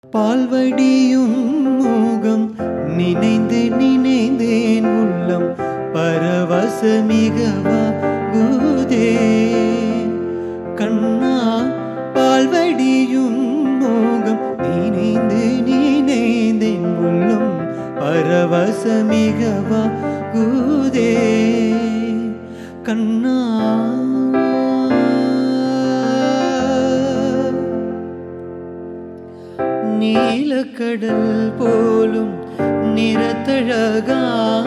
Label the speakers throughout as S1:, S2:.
S1: பால்வடியும் முகம் நினைந்து நினைந்தேன் உள்ளம் பரவசமிகவாகுதே கண்ணா பால்வடியும் முகம் நினைந்து நினைந்தேன் உள்ளம் பரவசமிகவாகுதே கண்ணா நீலக்கடல் போலும் நிறத்தழகா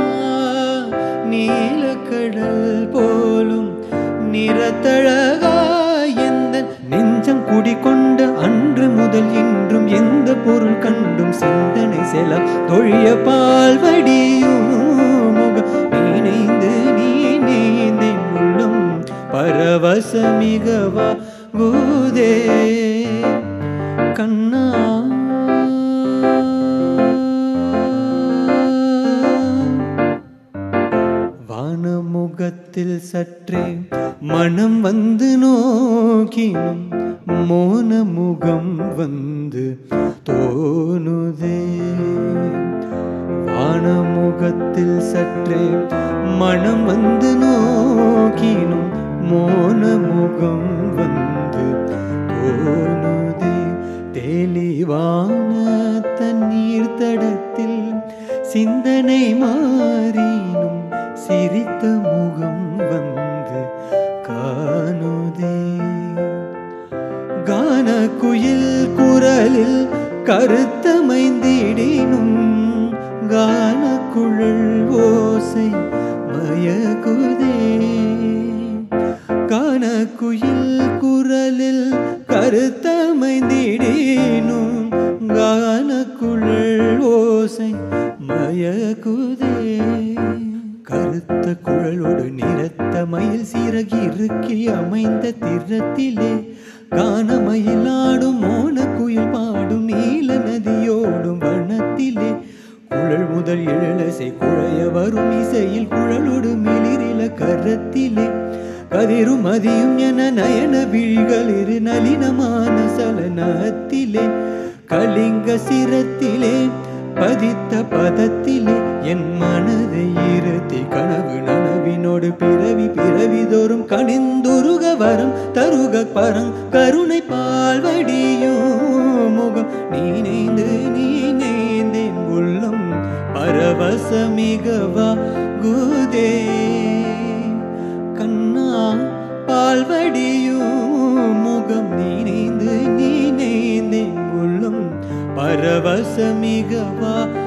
S1: நீலக்கடல் போலும் நிறத்தழகா எந்த நெஞ்சம் குடிகொண்ட அன்று முதல் இன்றும் எந்த பொருள் கண்டும் சிந்தனை செல தொழிய பால்வடியும் முகம் நினைந்து நீ நீந்தேன் உள்ளம் பரவசமிகவா கூதே கண்ணா வானமுகத்தில் சற்றே மனம் வந்து நோக்கினும் மோன முகம் வந்து தோணுதே வானமுகத்தில் சற்றே மனம் வந்து நோக்கினும் மோன முகம் வந்து தோணுதே தெளிவான தண்ணீர் தடத்தில் சிந்தனை மாறினும் சிரித்த முகம் வந்து காணுதே கான குயில் குரலில் கருத்தமைந்திடினும் கான குழல் ஓசை மயகுதே கான குயில் குரலில் கருத்தமைந்திடினும் கான குழல் ஓசை மயகுதே கருத்த குழலோடு நிறத்த மயில் சீரகி இருக்கி அமைந்த திறத்திலே கானமயிலாடும் மோன குயில் பாடும் நீல நதியோடும் வனத்திலே குழல் முதல் எழலசை குழைய வரும் இசையில் குழலோடு மிளிரில கரத்திலே கதிரும் மதியும் என நயன விழிகள் இரு நளினமான சலனத்திலே கலிங்க சிரத்திலே பதித்த பதத்திலே என் மனதை இருத்தி கனவு நனவினோடு பிறவி பிறவி தோறும் கணிந்துருக வரம் தருக பரம் கருணை பால்வடியும் முகம் நீ நேந்து நீ நேந்தேன் உள்ளம் பரவசமிகவா குதே கண்ணா பால்வடியும் முகம் நீனைந்து நீ நேந்தேன் உள்ளம் பரவசமிகவா